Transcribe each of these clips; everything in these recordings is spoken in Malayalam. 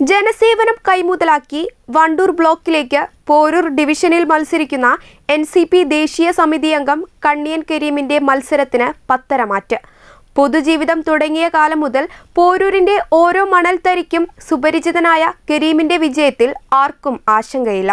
ജനസേവനം കൈമുതലാക്കി വണ്ടൂർ ബ്ലോക്കിലേക്ക് പോരൂർ ഡിവിഷനിൽ മത്സരിക്കുന്ന എൻ സി പി ദേശീയ സമിതി അംഗം കണ്ണിയൻ കരീമിന്റെ മത്സരത്തിന് പത്തരമാറ്റ് പൊതുജീവിതം തുടങ്ങിയ കാലം മുതൽ പോരൂരിന്റെ ഓരോ മണൽത്തരിക്കും സുപരിചിതനായ കരീമിന്റെ വിജയത്തിൽ ആർക്കും ആശങ്കയില്ല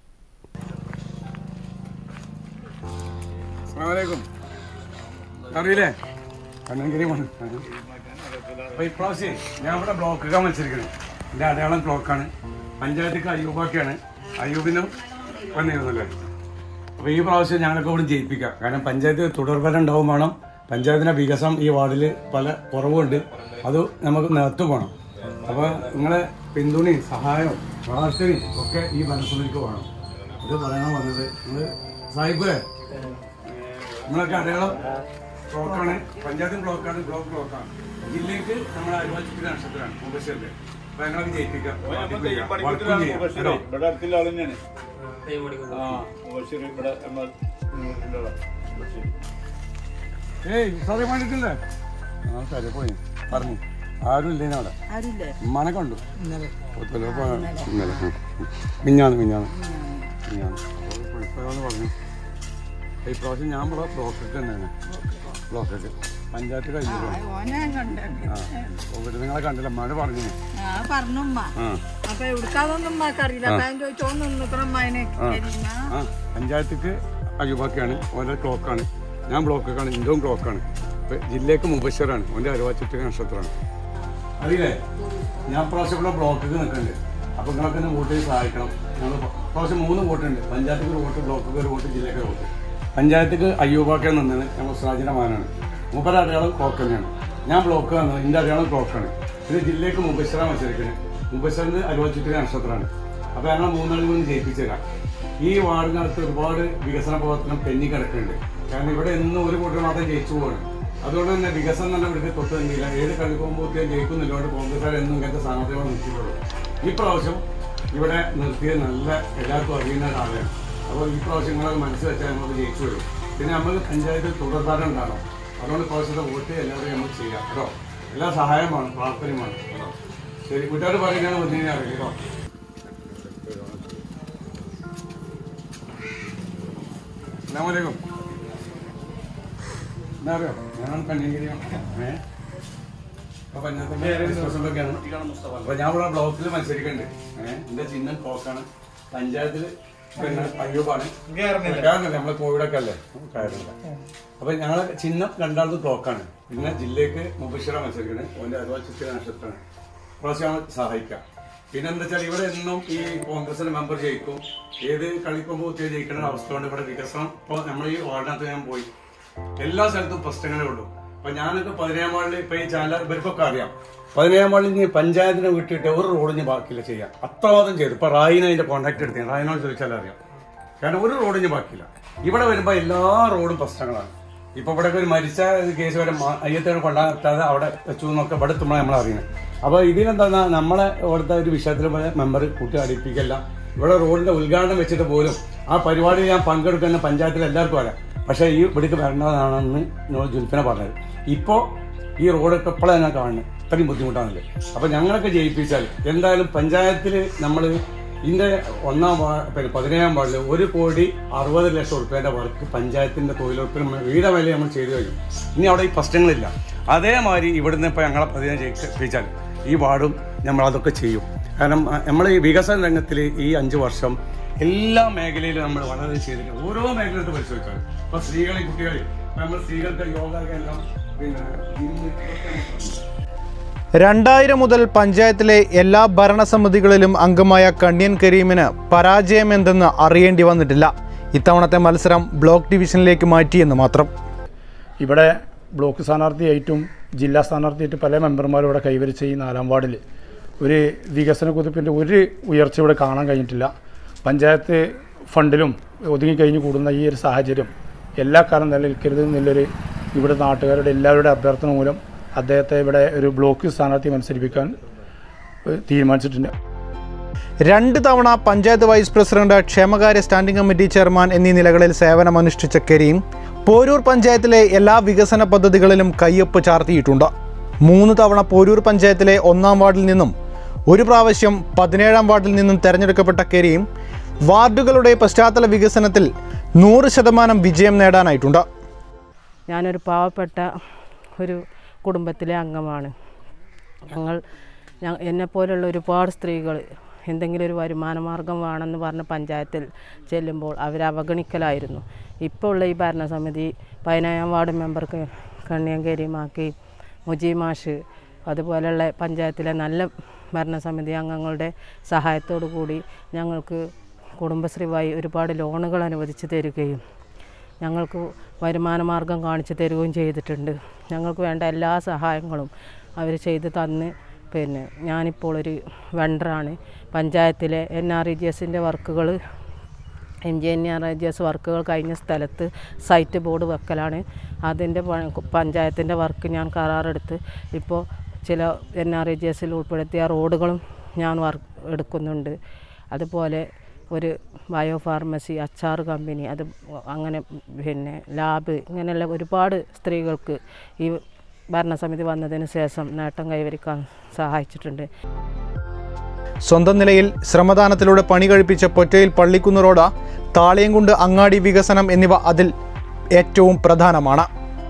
അസ്സലാമലൈക്കും അറിയില്ലേ കണ്ണൻകരി വന്നു അപ്പൊ ഇപ്രാവശ്യം ഞാൻ ഇവിടെ ബ്ലോക്കൊക്കെ മത്സരിക്കണം എൻ്റെ അടയാളം ബ്ലോക്കാണ് പഞ്ചായത്തേക്ക് അയ്യൂബാക്കിയാണ് അയ്യൂബിനും വന്നിരുന്നല്ലേ അപ്പോൾ ഈ പ്രാവശ്യം ഞങ്ങളൊക്കെ ഇവിടെ ജയിപ്പിക്കാം കാരണം പഞ്ചായത്ത് തുടർഭരണം ഉണ്ടാവും വേണം പഞ്ചായത്തിൻ്റെ വികസനം ഈ വാർഡിൽ പല കുറവുണ്ട് അത് നമുക്ക് നിരത്തു പോകണം അപ്പോൾ നിങ്ങളെ പിന്തുണയും സഹായവും പ്രാർത്ഥനയും ഒക്കെ ഈ മനസ്സിലേക്ക് വേണം ഇത് പറയാൻ വന്നത് നിങ്ങൾ സാഹിബേ നമ്മളൊക്കെ അടയാളം ബ്ലോക്കാണ് പഞ്ചായത്ത് ബ്ലോക്കാണ് ബ്ലോക്ക് ബ്ലോക്കാണ് ജില്ലയ്ക്ക് നമ്മൾ അരുവാച്ചിട്ട് നക്ഷത്രമാണ് മുബശ്ശേരില് അപ്പൊ ഞങ്ങളൊക്കെ ജയിപ്പിക്കാം വർക്കും ചെയ്യാം കേട്ടോ ഇവിടെ അടുത്തുള്ള ആൾ തന്നെയാണ് ആ ബഷീർ ഇവിടെ നമ്മൾ ഉള്ള ബഷീർ ഏയ് സാറേ വേണ്ടിട്ടില്ലേ ആ സാറേ പോയി പറഞ്ഞു ആരും ഇല്ലേ അവിടെ ഉമ്മാനെ കണ്ടു കുഴപ്പമില്ല, ഇപ്പൊ ഇന്നലെ ഉം. മിഞ്ഞാന്ന് മിഞ്ഞാന്ന് മിഞ്ഞാന്ന് അപ്പോൾ വിളിച്ചതാന്ന് പറഞ്ഞു ഈ പ്രാവശ്യം ഞാൻ ഇവിടെ ബ്ലോക്കൊക്കെ തന്നെയാണ് ബ്ലോക്കൊക്കെ പഞ്ചായത്ത് കഴിഞ്ഞു ഓനെ കണ്ടു ആ കോവിഡ് നിങ്ങളെ കണ്ടില്ല മഴ പറഞ്ഞു ആ പറഞ്ഞുമ്മ ആ അപ്പൊ എവിടുക്കാതൊന്നും ഉമ്മക്കറിയില്ല താൻ ചോദിച്ചോന്ന് നിന്നിക്കണം അതിനെ ആ പഞ്ചായത്തേക്ക് അയ്യൂബാക്കിയാണ് ഓൻ്റെ ക്ലോക്കാണ് ഞാൻ ബ്ലോക്കൊക്കെയാണ് ഇൻഡോം ക്ലോക്കാണ് ഇപ്പം ജില്ലയ്ക്ക് മുബശ്ശറാണ് ഓൻ്റെ അരുവാച്ചിട്ട് നക്ഷത്രമാണ് അറിയില്ലേ ഞാൻ പ്രാവശ്യം ഇവിടെ ബ്ലോക്കിൽ നിൽക്കുന്നുണ്ട് അപ്പോൾ നിങ്ങളൊക്കെ ഒന്ന് വോട്ട് ചെയ്ത് സഹായിക്കണം ഞങ്ങൾ പ്രാവശ്യം മൂന്ന് വോട്ടുണ്ട് പഞ്ചായത്തേക്ക് ഒരു വോട്ട് ബ്ലോക്കിൽ ഒരു വോട്ട് ജില്ലയ്ക്ക് ഒരു വോട്ട് പഞ്ചായത്തേക്ക് അയ്യൂബാക്കാൻ നിന്നത് ഞങ്ങൾ സ്രാജിൻ്റെ മകനാണ് മൂപ്പര അടയാളം ക്ലോക്ക് തന്നെയാണ് ഞാൻ ബ്ലോക്ക് വന്നത് എൻ്റെ അടയാളം ക്ലോക്കാണ് ഇത് ജില്ലയ്ക്ക് മുബശ്ശറ മത്സരിക്കുന്നത് മുബശ്ശറിന് അരുവാച്ചിട്ട് നക്ഷത്രമാണ് അപ്പോൾ ഞങ്ങൾ മൂന്നാളിൽ നിന്ന് ജയിപ്പിച്ചു തരാം ഈ വാർഡിനകത്ത് ഒരുപാട് വികസന പ്രവർത്തനം തെന്നി കിടക്കുന്നുണ്ട് കാരണം ഇവിടെ എന്നും ഒരു കൂട്ടർ മാത്രം ജയിച്ചു പോവാണ് അതുകൊണ്ട് തന്നെ വികസനം തന്നെ ഇവിടുത്തെ തൊട്ട് തന്നില്ല ഏത് കളി പോകുമ്പോഴത്തേ ജയിക്കുന്നില്ലോണ്ട് കോൺഗ്രസ്സുകാർ എന്നും ഇങ്ങനത്തെ സ്ഥാനാർത്ഥികളെ നിർത്തിയിട്ടുള്ളൂ ഈ പ്രാവശ്യം ഇവിടെ നിർത്തിയത് നല്ല എല്ലാവർക്കും അറിയുന്ന ഒരാളാണ് അപ്പോൾ ഈ പ്രാവശ്യം നിങ്ങളത് മനസ്സിൽ വെച്ചാൽ നമുക്ക് ജയിച്ചു വരും പിന്നെ നമുക്ക് പഞ്ചായത്ത് തുടർഭരണം ഉണ്ടാകണം അതുകൊണ്ട് പ്രാവശ്യത്തെ വോട്ട് എല്ലാവരും നമുക്ക് ചെയ്യാം കേട്ടോ എല്ലാ സഹായമാണ് പ്രാർത്ഥനയുമാണ് കേട്ടോ ശരി വീട്ടുകാർ പറയുകയാണ് വന്നു കഴിഞ്ഞാൽ അറിയാം കേട്ടോ അസ്സലാമലൈക്കും എന്താ അറിയോ ഞാൻ കണ്ണീരിയാണ് ഏ അപ്പൊ പഞ്ചായത്തിന്റെ ഡിസ്കഷനിലൊക്കെയാണ് അപ്പൊ ഞാൻ ഇവിടെ ബ്ലോക്കിൽ മത്സരിക്കുന്നുണ്ട് ഏഹ് എന്റെ ചിഹ്നം ക്ലോക്കാണ് പഞ്ചായത്തില് പിന്നെ അയ്യൂബാണ് കയറുന്നില്ല നമ്മളെ കോവിഡൊക്കെ അല്ലേ കയറില്ല അപ്പൊ ഞങ്ങളെ ചിഹ്നം രണ്ടാമത് ക്ലോക്കാണ് പിന്നെ ജില്ലയ്ക്ക് മുബശ്ശിറ മത്സരിക്കുന്നത് ഓന്റെ അഥവാ ചിത്ര നക്ഷത്രമാണ് പ്രാവശ്യം സഹായിക്കാം പിന്നെ എന്താ വെച്ചാൽ ഇവിടെ എന്നും ഈ കോൺഗ്രസിന്റെ മെമ്പർ ജയിക്കും ഏത് കളിക്കുമ്പോൾ ജയിക്കുന്ന അവസ്ഥ കൊണ്ട് ഇവിടെ വികസനം ഇപ്പോൾ നമ്മൾ ഈ വാർഡിനകത്ത് ഞാൻ പോയി എല്ലാ സ്ഥലത്തും പ്രശ്നങ്ങളേ ഉള്ളൂ അപ്പൊ ഞാനൊക്കെ പതിനേഴാം വാർഡിൽ ഇപ്പൊ ഈ ചാനൽ ഇവർക്കൊക്കെ അറിയാം പതിനേഴാം വാർഡിൽ ഇനി പഞ്ചായത്തിനെ വിട്ടിട്ട് ഒരു റോഡിന് ബാക്കിയില്ല ചെയ്യാം അത്രമാത്രം ചെയ്തു ഇപ്പൊ റായിനെ അതിന്റെ കോൺടാക്ട് എടുത്തേ റായിനോട് ചോദിച്ചാൽ അറിയാം കാരണം ഒരു റോഡിന് ബാക്കിയില്ല ഇവിടെ വരുമ്പോ എല്ലാ റോഡും പ്രശ്നങ്ങളാണ് ഇപ്പൊ ഇവിടെ ഒരു മരിച്ച കേസ് വരെ അയ്യത്തേട് കൊണ്ടാകാതെ അവിടെ വെച്ചു എന്നൊക്കെ ഇവിടെ എത്തുമ്പോൾ നമ്മൾ അറിയുന്നത് അപ്പൊ ഇതിനെന്താ നമ്മളെ ഇവിടുത്തെ ഒരു വിഷയത്തിൽ മെമ്പർ കൂട്ടി അടിപ്പിക്കല്ല ഇവിടെ റോഡിന്റെ ഉദ്ഘാടനം വെച്ചിട്ട് പോലും ആ പരിപാടിയിൽ ഞാൻ പങ്കെടുക്കുന്ന പഞ്ചായത്തിൽ എല്ലാവർക്കും അറിയാം പക്ഷേ ഈ ഇവിടേക്ക് വരേണ്ടതാണെന്ന് എന്നോട് ജുൽഫിനെ പറഞ്ഞത് ഇപ്പോൾ ഈ റോഡൊക്കെ ഇപ്പോഴാണ് ഞാൻ കാണുന്നത് ഇത്രയും ബുദ്ധിമുട്ടാണല്ലേ അപ്പൊ ഞങ്ങളൊക്കെ ജയിപ്പിച്ചാൽ എന്തായാലും പഞ്ചായത്തിൽ നമ്മൾ ഇതിന്റെ ഒന്നാം വാ- പിന്നെ പതിനേഴാം വാർഡിൽ ഒരു കോടി അറുപത് ലക്ഷം ഉറുപ്പ്യന്റെ വർക്ക് പഞ്ചായത്തിന്റെ തൊഴിലുറപ്പിന് വീട വില നമ്മൾ ചെയ്തു കഴിഞ്ഞു ഇനി അവിടെ ഈ പ്രശ്നങ്ങളില്ല അതേമാതിരി ഇവിടുന്ന് ഇപ്പൊ ഞങ്ങളെ പതിനേഴ് ജയിപ്പിച്ചാൽ ഈ വാർഡും നമ്മൾ അതൊക്കെ ചെയ്യും കാരണം നമ്മൾ ഈ വികസന രംഗത്തിൽ ഈ അഞ്ച് വർഷം എല്ലാ മേഖലയിലും നമ്മൾ വളരെ ചെയ്തിട്ടുണ്ട് ഓരോ മേഖലയിട്ട് പരിശോധിച്ചാൽ ഇപ്പൊ സ്ത്രീകളെ കുട്ടികളെ ഇപ്പൊ നമ്മൾ സ്ത്രീകൾക്ക് യോഗ എല്ലാം പിന്നെ ജിമ്മ് ഇതൊക്കെ നമ്മൾ പറഞ്ഞു. രണ്ടായിരം മുതൽ പഞ്ചായത്തിലെ എല്ലാ ഭരണസമിതികളിലും അംഗമായ കണ്യൻ കരീമിന് പരാജയമെന്തെന്ന് അറിയേണ്ടി വന്നിട്ടില്ല ഇത്തവണത്തെ മത്സരം ബ്ലോക്ക് ഡിവിഷനിലേക്ക് മാറ്റിയെന്ന് മാത്രം ഇവിടെ ബ്ലോക്ക് സ്ഥാനാർത്ഥിയായിട്ടും ജില്ലാ സ്ഥാനാർത്ഥിയായിട്ടും പല മെമ്പർമാരും ഇവിടെ കൈവരിച്ച ഈ നാലാം വാർഡിൽ ഒരു വികസന കുതിപ്പിൻ്റെ ഒരു ഉയർച്ച ഇവിടെ കാണാൻ കഴിഞ്ഞിട്ടില്ല പഞ്ചായത്ത് ഫണ്ടിലും ഒതുങ്ങിക്കഴിഞ്ഞ് കൂടുന്ന ഈ ഒരു സാഹചര്യം എല്ലാ കാലം നിലനിൽക്കരുത് എന്നുള്ളൊരു ഇവിടെ നാട്ടുകാരുടെ എല്ലാവരുടെ അഭ്യർത്ഥന മൂലം അദ്ദേഹത്തെ ഇവിടെ ഒരു ബ്ലോക്ക് സ്ഥാനാർത്ഥി മത്സരിപ്പിക്കാൻ ഏഹ്, തീരുമാനിച്ചിട്ടുണ്ട് രണ്ട് തവണ പഞ്ചായത്ത് വൈസ് പ്രസിഡന്റ് ക്ഷേമകാര്യ സ്റ്റാൻഡിംഗ് കമ്മിറ്റി ചെയർമാൻ എന്നീ നിലകളിൽ സേവനമനുഷ്ഠിച്ച കരീം പോരൂർ പഞ്ചായത്തിലെ എല്ലാ വികസന പദ്ധതികളിലും കയ്യൊപ്പ് ചാർത്തിയിട്ടുണ്ട് മൂന്ന് തവണ പോരൂർ പഞ്ചായത്തിലെ ഒന്നാം വാർഡിൽ നിന്നും ഒരു പ്രാവശ്യം പതിനേഴാം വാർഡിൽ നിന്നും തെരഞ്ഞെടുക്കപ്പെട്ട കരീം വാർഡുകളുടെ പശ്ചാത്തല വികസനത്തിൽ നൂറ് ശതമാനം വിജയം നേടാനായിട്ടുണ്ട് ഞാനൊരു പാവപ്പെട്ട ഒരു കുടുംബത്തിലെ അംഗമാണ് ഞങ്ങൾ ഞ- എന്നെപ്പോലുള്ള ഒരുപാട് സ്ത്രീകൾ എന്തെങ്കിലും ഒരു വരുമാന മാർഗം വേണമെന്ന് പറഞ്ഞ് പഞ്ചായത്തിൽ ചെല്ലുമ്പോൾ അവർ അവഗണിക്കലായിരുന്നു ഇപ്പോൾ ഉള്ള ഈ ഭരണസമിതി പതിനേഴാം വാർഡ് മെമ്പർക്ക് കണ്ണിയം കരീമാക്കി മുജി മാഷ് അതുപോലെയുള്ള പഞ്ചായത്തിലെ നല്ല ഭരണസമിതി അംഗങ്ങളുടെ സഹായത്തോടു കൂടി ഞങ്ങൾക്ക് കുടുംബശ്രീ വഴി ഒരുപാട് ലോണുകൾ അനുവദിച്ച് തരികയും ഞങ്ങൾക്ക് വരുമാന മാർഗം കാണിച്ചു തരുകയും ചെയ്തിട്ടുണ്ട് ഞങ്ങൾക്ക് വേണ്ട എല്ലാ സഹായങ്ങളും അവർ ചെയ്ത് തന്ന് പിന്നെ ഞാനിപ്പോൾ ഒരു വെണ്ടറാണ് പഞ്ചായത്തിലെ എൻ ആർ ഇ ജി എസിൻ്റെ വർക്കുകൾ M G N R I G S വർക്കുകൾ കഴിഞ്ഞ സ്ഥലത്ത് സൈറ്റ് ബോർഡ് വെക്കലാണ് അതിൻ്റെ പ- പഞ്ചായത്തിൻ്റെ വർക്ക് ഞാൻ കരാറെടുത്ത് ഇപ്പോൾ ചില എൻ ആർ ഐ ജി എസിൽ ഉൾപ്പെടുത്തിയ റോഡുകളും ഞാൻ വർക്ക് എടുക്കുന്നുണ്ട് അതുപോലെ ഒരു ബയോ ഫാർമസി അച്ചാർ കമ്പനി അത് അങ്ങനെ പിന്നെ ലാബ് ഇങ്ങനെയുള്ള ഒരുപാട് സ്ത്രീകൾക്ക് ഈ ഭരണസമിതി വന്നതിന് ശേഷം നേട്ടം കൈവരിക്കാൻ സഹായിച്ചിട്ടുണ്ട് സ്വന്തം നിലയിൽ ശ്രമദാനത്തിലൂടെ പണി കഴിപ്പിച്ച പൊറ്റയിൽ പള്ളിക്കുന്ന് റോഡ് താളിയംകുണ്ട് അങ്ങാടി വികസനം എന്നിവ അതിൽ ഏറ്റവും പ്രധാനമാണ്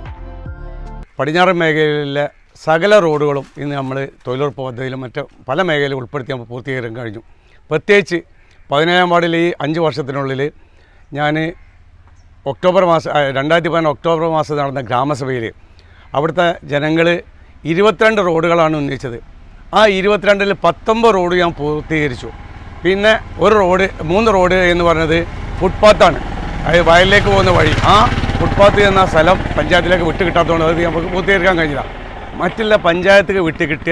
പടിഞ്ഞാറൻ മേഖലയിലെ സകല റോഡുകളും ഇന്ന് നമ്മൾ തൊഴിലുറപ്പ് പദ്ധതിയിലും മറ്റ് പല മേഖലയിലും ഉൾപ്പെടുത്തി നമ്മൾ പൂർത്തീകരിക്കാൻ കഴിഞ്ഞു പ്രത്യേകിച്ച് പതിനേഴാം വാർഡിൽ ഈ അഞ്ച് വർഷത്തിനുള്ളിൽ ഞാൻ ഒക്ടോബർ മാസം ആ, രണ്ടായിരത്തി പതിനൊന്ന് ഒക്ടോബർ മാസം നടന്ന ഗ്രാമസഭയിൽ അവിടുത്തെ ജനങ്ങൾ ഇരുപത്തിരണ്ട് റോഡുകളാണ് ഉന്നയിച്ചത് ആ ഇരുപത്തിരണ്ടിൽ പത്തൊമ്പത് റോഡ് ഞാൻ പൂർത്തീകരിച്ചു പിന്നെ ഒരു റോഡ് മൂന്ന് റോഡ് എന്ന് പറഞ്ഞത് ഫുട്പാത്താണ് അതായത് വയലിലേക്ക് പോകുന്ന വഴി ആ ഫുട്പാത്ത് എന്ന സ്ഥലം പഞ്ചായത്തിലേക്ക് വിട്ട് കിട്ടാത്തതുകൊണ്ട് അത് നമുക്ക് പൂർത്തീകരിക്കാൻ കഴിഞ്ഞില്ല മറ്റുള്ള പഞ്ചായത്തുകൾ വിട്ട് കിട്ടിയ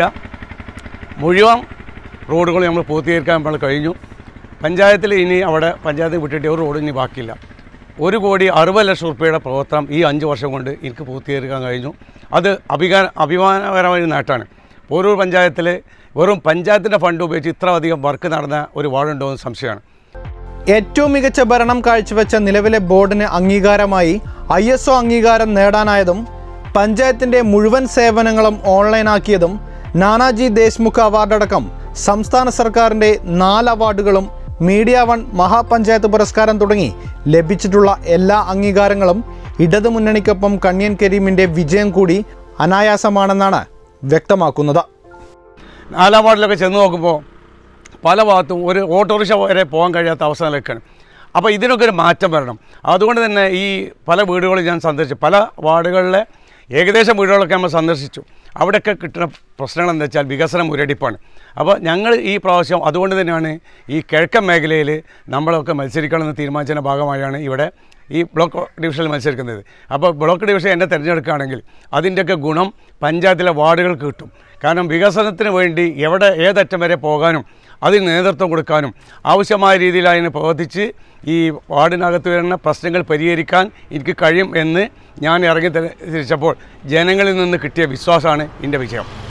മുഴുവൻ റോഡുകൾ നമ്മൾ പൂർത്തീകരിക്കാൻ നമ്മൾ കഴിഞ്ഞു പഞ്ചായത്തിൽ ഇനി അവിടെ പഞ്ചായത്ത് വിട്ടിട്ട് ഒരു റോഡ് ഇനി ബാക്കിയില്ല ഒരു കോടി അറുപത് ലക്ഷം റുപ്യയുടെ പ്രവർത്തനം ഈ അഞ്ച് വർഷം കൊണ്ട് എനിക്ക് പൂർത്തീകരിക്കാൻ കഴിഞ്ഞു അത് അഭിമാന അഭിമാനകരമായ ഒരു നേട്ടമാണ് ഓരോ പഞ്ചായത്തിൽ വെറും പഞ്ചായത്തിൻ്റെ ഫണ്ട് ഉപയോഗിച്ച് ഇത്ര അധികം വർക്ക് നടന്ന ഒരു വാർഡുണ്ടോ എന്ന് സംശയമാണ് ഏറ്റവും മികച്ച ഭരണം കാഴ്ചവെച്ച നിലവിലെ ബോർഡിന് അംഗീകാരമായി ഐ എസ് ഒ അംഗീകാരം നേടാനായതും പഞ്ചായത്തിന്റെ മുഴുവൻ സേവനങ്ങളും ഓൺലൈനാക്കിയതും നാനാജി ദേശ്മുഖ് അവാർഡടക്കം സംസ്ഥാന സർക്കാരിന്റെ നാല് അവാർഡുകളും മീഡിയ വൺ മഹാപഞ്ചായത്ത് പുരസ്കാരം തുടങ്ങി ലഭിച്ചിട്ടുള്ള എല്ലാ അംഗീകാരങ്ങളും ഇടതുമുന്നണിക്കൊപ്പം കണ്യൻ കരീമിന്റെ വിജയം കൂടി അനായാസമാണെന്നാണ് വ്യക്തമാക്കുന്നത് നാലാം വാർഡിലൊക്കെ ചെന്ന് നോക്കുമ്പോൾ പല ഭാഗത്തും ഒരു ഓട്ടോറിക്ഷ വരെ പോകാൻ കഴിയാത്ത അവസ്ഥ നിൽക്കുകയാണ് അപ്പോൾ ഇതിനൊക്കെ ഒരു മാറ്റം വരണം അതുകൊണ്ട് തന്നെ ഈ പല വീടുകളും ഞാൻ സന്ദർശിച്ചു പല വാർഡുകളിലെ ഏകദേശം വീടുകളൊക്കെ നമ്മൾ സന്ദർശിച്ചു അവിടെയൊക്കെ കിട്ടുന്ന പ്രശ്നങ്ങൾ എന്താ വെച്ചാൽ വികസനം മുരടിപ്പാണ് അപ്പോൾ ഞങ്ങൾ ഈ പ്രാവശ്യം അതുകൊണ്ട് തന്നെയാണ് ഈ കിഴക്കൻ മേഖലയിൽ നമ്മളൊക്കെ മത്സരിക്കണമെന്ന് തീരുമാനിച്ചതിൻ്റെ ഭാഗമായാണ് ഇവിടെ ഈ ബ്ലോക്ക് ഡിവിഷനിൽ മത്സരിക്കുന്നത് അപ്പോൾ ബ്ലോക്ക് ഡിവിഷൻ എന്നെ തിരഞ്ഞെടുക്കുകയാണെങ്കിൽ അതിൻ്റെയൊക്കെ ഗുണം പഞ്ചായത്തിലെ വാർഡുകൾക്ക് കിട്ടും കാരണം വികസനത്തിന് വേണ്ടി എവിടെ ഏതറ്റം വരെ പോകാനും അതിന് നേതൃത്വം കൊടുക്കാനും ആവശ്യമായ രീതിയിൽ അതിന് പ്രവർത്തിച്ച് ഈ വാർഡിനകത്ത് വരുന്ന പ്രശ്നങ്ങൾ പരിഹരിക്കാൻ എനിക്ക് കഴിയും എന്ന് ഞാൻ ഇറങ്ങി തിരിച്ചപ്പോൾ ജനങ്ങളിൽ നിന്ന് കിട്ടിയ വിശ്വാസമാണ് എൻ്റെ വിജയം